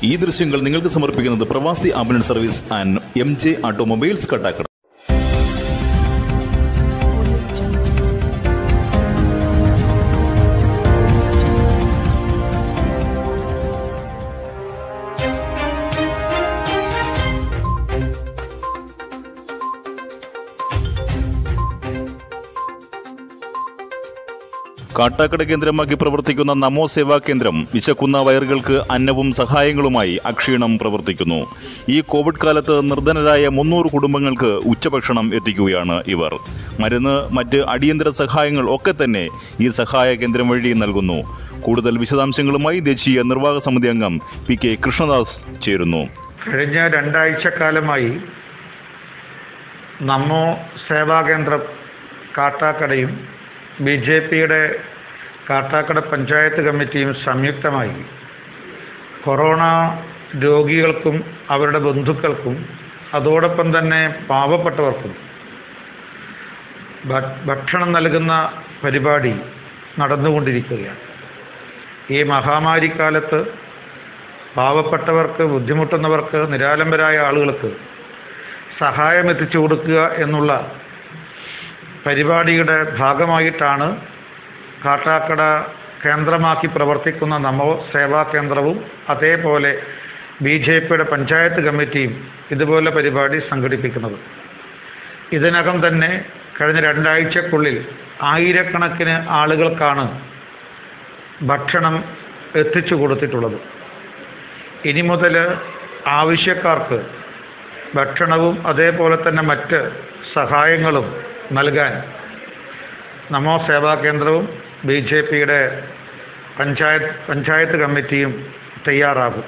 ഈ ദൃശ്യങ്ങൾ നിങ്ങൾക്ക് സമർപ്പിക്കുന്നത് പ്രവാസി ambulance service and M J automobiles Kattakada Kattakada കേന്ദ്രമാക്കി പ്രവർത്തിക്കുന്ന നമോ സേവാ കേന്ദ്രം വിശക്കുന്ന വയറുകൾക്ക് അന്നവും സഹായങ്ങളുമായി അക്ഷീണം പ്രവർത്തിക്കുന്നു ഈ കോവിഡ് കാലത്ത് നിർധനരായ മുന്നൂറ് കുടുംബങ്ങൾക്ക് ഉച്ചഭക്ഷണം എത്തിക്കുകയാണ് ഇവർ മരുന്ന് മറ്റ് അടിയന്തര സഹായങ്ങൾ ഒക്കെ തന്നെ ഈ സഹായ കേന്ദ്രം വഴി നൽകുന്നു കൂടുതൽ വിശദാംശങ്ങളുമായി ദേശീയ നിർവാഹക സമിതി അംഗം പി കെ കൃഷ്ണദാസ് ചേരുന്നു കഴിഞ്ഞ രണ്ടാഴ്ചക്കാലമായി നമ്മോ സേവാകേന്ദ്രം കാട്ടാക്കടയും ബി ജെ പിയുടെ കാട്ടാക്കട പഞ്ചായത്ത് കമ്മിറ്റിയും സംയുക്തമായി കൊറോണ രോഗികൾക്കും അവരുടെ ബന്ധുക്കൾക്കും അതോടൊപ്പം തന്നെ പാവപ്പെട്ടവർക്കും ഭ- ഭക്ഷണം നൽകുന്ന പരിപാടി നടന്നുകൊണ്ടിരിക്കുകയാണ് ഈ മഹാമാരിക്കാലത്ത് പാവപ്പെട്ടവർക്ക് ബുദ്ധിമുട്ടുന്നവർക്ക് നിരാലംബരായ ആളുകൾക്ക് സഹായം എത്തിച്ചു കൊടുക്കുക എന്നുള്ള പരിപാടിയുടെ ഭാഗമായിട്ടാണ് കാട്ടാക്കട കേന്ദ്രമാക്കി പ്രവർത്തിക്കുന്ന നമോ സേവാ കേന്ദ്രവും അതേപോലെ ബി ജെ പിയുടെ പഞ്ചായത്ത് കമ്മിറ്റിയും ഇതുപോലെ പരിപാടി സംഘടിപ്പിക്കുന്നത് ഇതിനകം തന്നെ കഴിഞ്ഞ രണ്ടാഴ്ചക്കുള്ളിൽ ആയിരക്കണക്കിന് ആളുകൾക്കാണ് ഭക്ഷണം എത്തിച്ചു കൊടുത്തിട്ടുള്ളത് ഇനി മുതൽ ആവശ്യക്കാർക്ക് ഭക്ഷണവും അതേപോലെ തന്നെ മറ്റ് സഹായങ്ങളും നൽകാൻ നമോ സേവാ കേന്ദ്രവും ബി ജെ പിയുടെ പഞ്ചായത്ത് പഞ്ചായത്ത് കമ്മിറ്റിയും തയ്യാറാകും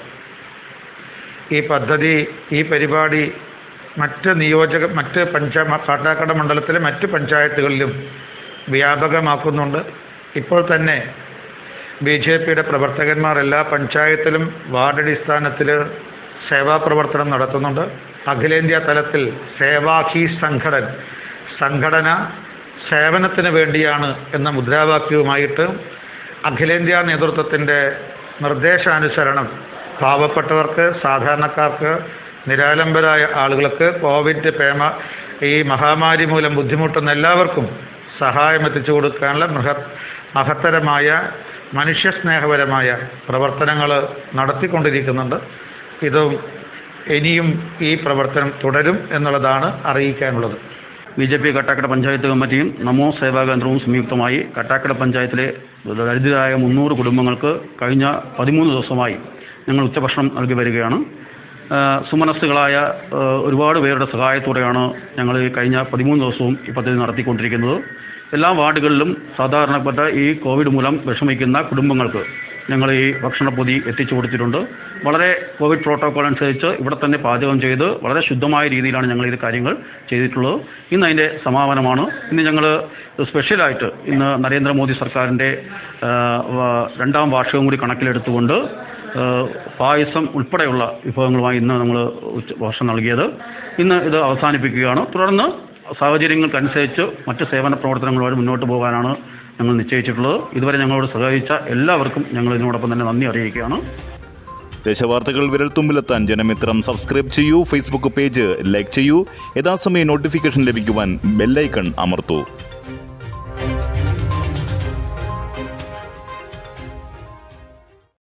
ഈ പദ്ധതി ഈ പരിപാടി മറ്റ് നിയോജക മറ്റ് പഞ്ചാ കാട്ടാക്കട മണ്ഡലത്തിലെ മറ്റ് പഞ്ചായത്തുകളിലും വ്യാപകമാക്കുന്നുണ്ട് ഇപ്പോൾ തന്നെ ബി ജെ പിയുടെ പ്രവർത്തകന്മാർ എല്ലാ പഞ്ചായത്തിലും വാർഡ് അടിസ്ഥാനത്തിൽ സേവാപ്രവർത്തനം നടത്തുന്നുണ്ട് അഖിലേന്ത്യാ തലത്തിൽ സേവാഹി സംഘടൻ സംഘടന സേവനത്തിന് വേണ്ടിയാണ് എന്ന മുദ്രാവാക്യവുമായിട്ട് അഖിലേന്ത്യാ നേതൃത്വത്തിൻ്റെ നിർദ്ദേശാനുസരണം പാവപ്പെട്ടവർക്ക് സാധാരണക്കാർക്ക് നിരാലംബരായ ആളുകൾക്ക് കോവിഡ് പേമ ഈ മഹാമാരി മൂലം ബുദ്ധിമുട്ടുന്ന എല്ലാവർക്കും സഹായം എത്തിച്ചു കൊടുക്കാനുള്ള മഹത് മഹത്തരമായ മനുഷ്യസ്നേഹപരമായ പ്രവർത്തനങ്ങൾ നടത്തിക്കൊണ്ടിരിക്കുന്നുണ്ട് ഇതും ഇനിയും ഈ പ്രവർത്തനം തുടരും എന്നുള്ളതാണ് അറിയിക്കാനുള്ളത് B J P Kattakada panchayat കമ്മിറ്റിയും നമോ സേവാ കേന്ദ്രവും സംയുക്തമായി കട്ടാക്കട പഞ്ചായത്തിലെ ദരിദ്രരായ മുന്നൂറ് കുടുംബങ്ങൾക്ക് കഴിഞ്ഞ പതിമൂന്ന് ദിവസമായി ഞങ്ങൾ ഉച്ചഭക്ഷണം നൽകി വരികയാണ് ആ, സുമനസ്സുകളായ ആ, ഒരുപാട് പേരുടെ സഹായത്തോടെയാണ് ഞങ്ങൾ ഈ കഴിഞ്ഞ പതിമൂന്ന് ദിവസവും ഈ പദ്ധതി നടത്തിക്കൊണ്ടിരിക്കുന്നത് എല്ലാ വാർഡുകളിലും സാധാരണപ്പെട്ട ഈ കോവിഡ് മൂലം വിഷമിക്കുന്ന കുടുംബങ്ങൾക്ക് ഞങ്ങൾ ഈ ഭക്ഷണപ്പൊതി എത്തിച്ചു കൊടുത്തിട്ടുണ്ട് വളരെ കോവിഡ് പ്രോട്ടോക്കോൾ അനുസരിച്ച് ഇവിടെ തന്നെ പാചകം ചെയ്ത് വളരെ ശുദ്ധമായ രീതിയിലാണ് ഞങ്ങൾ ഇത് കാര്യങ്ങൾ ചെയ്തിട്ടുള്ളത് ഇന്ന് അതിൻ്റെ സമാപനമാണ് ഇന്ന് ഞങ്ങൾ സ്പെഷ്യലായിട്ട് ഇന്ന് നരേന്ദ്രമോദി സർക്കാരിൻ്റെ ആ, വ- രണ്ടാം വാർഷികം കൂടി കണക്കിലെടുത്തുകൊണ്ട് ആ, പായസം ഉൾപ്പെടെയുള്ള വിഭവങ്ങളുമായി ഇന്ന് നമ്മൾ ഉച്ച ഭക്ഷണം നൽകിയത് ഇന്ന് ഇത് അവസാനിപ്പിക്കുകയാണ് തുടർന്ന് സാഹചര്യങ്ങൾക്കനുസരിച്ച് മറ്റ് സേവന പ്രവർത്തനങ്ങളുമായി മുന്നോട്ട് പോകാനാണ് ഞങ്ങൾ നിശ്ചയിച്ചിട്ടുള്ളത് ഇതുവരെ ഞങ്ങളോട് സഹകരിച്ച എല്ലാവർക്കും ഞങ്ങൾ ഇതിനോടൊപ്പം തന്നെ നന്ദി അറിയിക്കുകയാണ് ദേശവാർത്തകൾ വിരൽത്തുമ്പിലെത്താൻ ജനമിത്രം സബ്സ്ക്രൈബ് ചെയ്യൂ ഫേസ്ബുക്ക് പേജ് ലൈക്ക് ചെയ്യൂ യഥാസമയം നോട്ടിഫിക്കേഷൻ ലഭിക്കുവാൻ ബെല്ലൈക്കൺ അമർത്തൂ